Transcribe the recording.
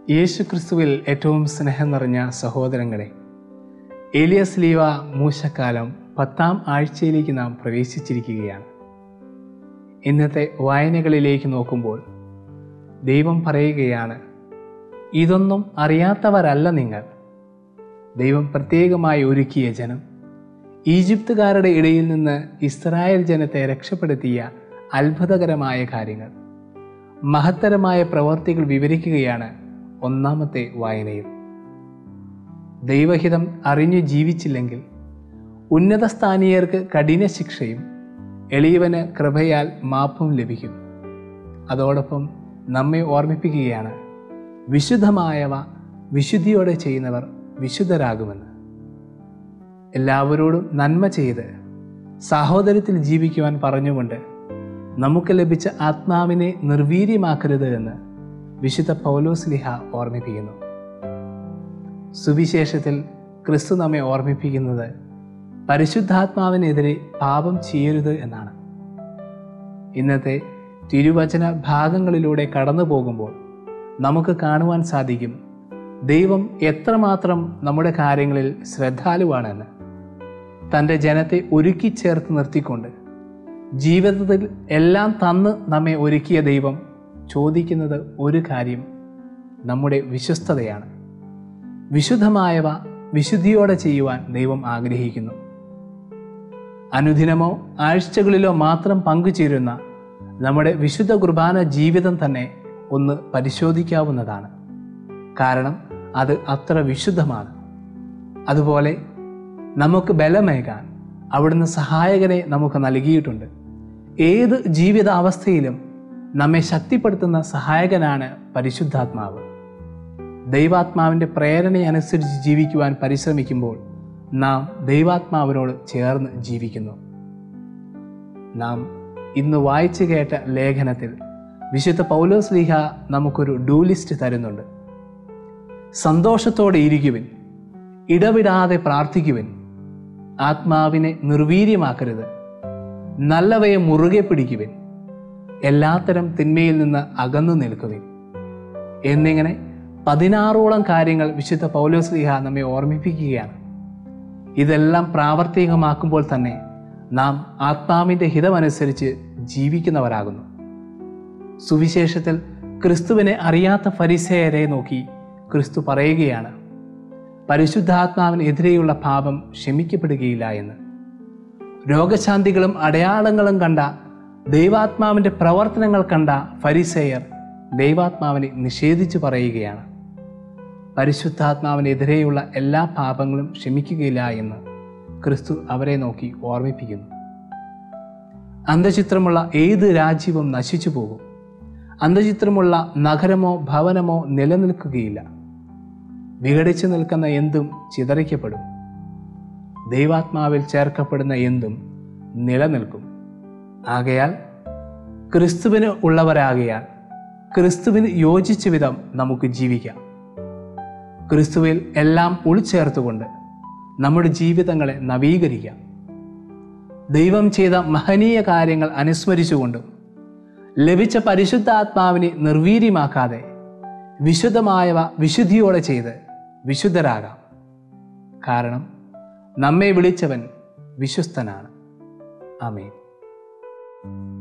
യേശു ക്രിസ്തുവിൽ ഏറ്റവും സ്നേഹം നിറഞ്ഞ സഹോദരങ്ങളെ ഏലിയസ് ലീവ മൂശക്കാലം പത്താം ആഴ്ചയിലേക്ക് നാം പ്രവേശിച്ചിരിക്കുകയാണ് ഇന്നത്തെ വായനകളിലേക്ക് നോക്കുമ്പോൾ ദൈവം പറയുകയാണ് ഇതൊന്നും അറിയാത്തവരല്ല നിങ്ങൾ ദൈവം പ്രത്യേകമായി ഒരുക്കിയ ജനം ഈജിപ്തുകാരുടെ ഇടയിൽ നിന്ന് ഇസ്രായേൽ ജനത്തെ രക്ഷപ്പെടുത്തിയ അത്ഭുതകരമായ കാര്യങ്ങൾ മഹത്തരമായ പ്രവർത്തികൾ വിവരിക്കുകയാണ് ഒന്നാമത്തെ വായനയിൽ ദൈവഹിതം അറിഞ്ഞു ജീവിച്ചില്ലെങ്കിൽ ഉന്നത സ്ഥാനീയർക്ക് കഠിന ശിക്ഷയും എളിയവന് കൃപയാൽ മാപ്പും ലഭിക്കും അതോടൊപ്പം നമ്മെ ഓർമ്മിപ്പിക്കുകയാണ് വിശുദ്ധമായവ വിശുദ്ധിയോടെ ചെയ്യുന്നവർ വിശുദ്ധരാകുമെന്ന് എല്ലാവരോടും നന്മ ചെയ്ത് സാഹോദര്യത്തിൽ ജീവിക്കുവാൻ പറഞ്ഞുകൊണ്ട് നമുക്ക് ലഭിച്ച ആത്മാവിനെ നിർവീര്യമാക്കരുത് എന്ന് വിശുദ്ധ പൗലോസ്ലിഹ ഓർമ്മിപ്പിക്കുന്നു സുവിശേഷത്തിൽ ക്രിസ്തു നമ്മെ ഓർമ്മിപ്പിക്കുന്നത് പരിശുദ്ധാത്മാവിനെതിരെ പാപം ചെയ്യരുത് എന്നാണ് ഇന്നത്തെ തിരുവചന ഭാഗങ്ങളിലൂടെ കടന്നു പോകുമ്പോൾ നമുക്ക് കാണുവാൻ സാധിക്കും ദൈവം എത്രമാത്രം നമ്മുടെ കാര്യങ്ങളിൽ ശ്രദ്ധാലുവാണെന്ന് തൻ്റെ ജനത്തെ ഒരുക്കി ചേർത്ത് നിർത്തിക്കൊണ്ട് ജീവിതത്തിൽ എല്ലാം തന്ന് നമ്മെ ഒരുക്കിയ ദൈവം ചോദിക്കുന്നത് ഒരു കാര്യം നമ്മുടെ വിശ്വസ്തതയാണ് വിശുദ്ധമായവ വിശുദ്ധിയോടെ ചെയ്യുവാൻ ദൈവം ആഗ്രഹിക്കുന്നു അനുദിനമോ ആഴ്ചകളിലോ മാത്രം പങ്കുചേരുന്ന നമ്മുടെ വിശുദ്ധ കുർബാന ജീവിതം തന്നെ ഒന്ന് പരിശോധിക്കാവുന്നതാണ് കാരണം അത് അത്ര വിശുദ്ധമാണ് അതുപോലെ നമുക്ക് ബലമേകാൻ അവിടുന്ന് സഹായകനെ നമുക്ക് നൽകിയിട്ടുണ്ട് ഏത് ജീവിതാവസ്ഥയിലും നമ്മെ ശക്തിപ്പെടുത്തുന്ന സഹായകനാണ് പരിശുദ്ധാത്മാവ് ദൈവാത്മാവിൻ്റെ പ്രേരണയനുസരിച്ച് ജീവിക്കുവാൻ പരിശ്രമിക്കുമ്പോൾ നാം ദൈവാത്മാവിനോട് ചേർന്ന് ജീവിക്കുന്നു നാം ഇന്ന് വായിച്ചു കേട്ട ലേഖനത്തിൽ വിശുദ്ധ പൗലോസ് ലീഹ നമുക്കൊരു ഡൂ ലിസ്റ്റ് തരുന്നുണ്ട് സന്തോഷത്തോടെ ഇരിക്കുവിൻ ഇടവിടാതെ പ്രാർത്ഥിക്കുവിൻ ആത്മാവിനെ നിർവീര്യമാക്കരുത് നല്ലവയെ മുറുകെ പിടിക്കുവിൻ എല്ലാത്തരം തിന്മയിൽ നിന്ന് അകന്നു നിൽക്കുവിൻ എന്നിങ്ങനെ പതിനാറോളം കാര്യങ്ങൾ വിശുദ്ധ പൗലോസ് ലീഹ നമ്മെ ഓർമ്മിപ്പിക്കുകയാണ് ഇതെല്ലാം പ്രാവർത്തികമാക്കുമ്പോൾ തന്നെ നാം ആത്മാവിൻ്റെ ഹിതമനുസരിച്ച് ജീവിക്കുന്നവരാകുന്നു സുവിശേഷത്തിൽ ക്രിസ്തുവിനെ അറിയാത്ത ഫരിസേയരെ നോക്കി ക്രിസ്തു പറയുകയാണ് പരിശുദ്ധാത്മാവിനെതിരെയുള്ള പാപം ക്ഷമിക്കപ്പെടുകയില്ല എന്ന് രോഗശാന്തികളും അടയാളങ്ങളും കണ്ട ദൈവാത്മാവിൻ്റെ പ്രവർത്തനങ്ങൾ കണ്ട ഫരിസേയർ ദൈവാത്മാവിനെ നിഷേധിച്ചു പറയുകയാണ് പരിശുദ്ധാത്മാവിനെതിരെയുള്ള എല്ലാ പാപങ്ങളും ക്ഷമിക്കുകയില്ല എന്ന് ക്രിസ്തു അവരെ നോക്കി ഓർമ്മിപ്പിക്കുന്നു അന്ധചിത്രമുള്ള ഏത് രാജ്യവും നശിച്ചു പോകും അന്ധചിത്രമുള്ള നഗരമോ ഭവനമോ നിലനിൽക്കുകയില്ല വിഘടിച്ചു നിൽക്കുന്ന എന്തും ചിതറിക്കപ്പെടും ദൈവാത്മാവിൽ ചേർക്കപ്പെടുന്ന എന്തും നിലനിൽക്കും ആകയാൽ ക്രിസ്തുവിന് ഉള്ളവരാകയാൽ ക്രിസ്തുവിന് യോജിച്ച വിധം നമുക്ക് ജീവിക്കാം ക്രിസ്തുവിൽ എല്ലാം ഉൾച്ചേർത്തുകൊണ്ട് നമ്മുടെ ജീവിതങ്ങളെ നവീകരിക്കാം ദൈവം ചെയ്ത മഹനീയ കാര്യങ്ങൾ അനുസ്മരിച്ചുകൊണ്ടും ലഭിച്ച പരിശുദ്ധാത്മാവിനെ നിർവീര്യമാക്കാതെ വിശുദ്ധമായവ വിശുദ്ധിയോടെ ചെയ്ത് വിശുദ്ധരാകാം കാരണം നമ്മെ വിളിച്ചവൻ വിശ്വസ്തനാണ് ആമേൻ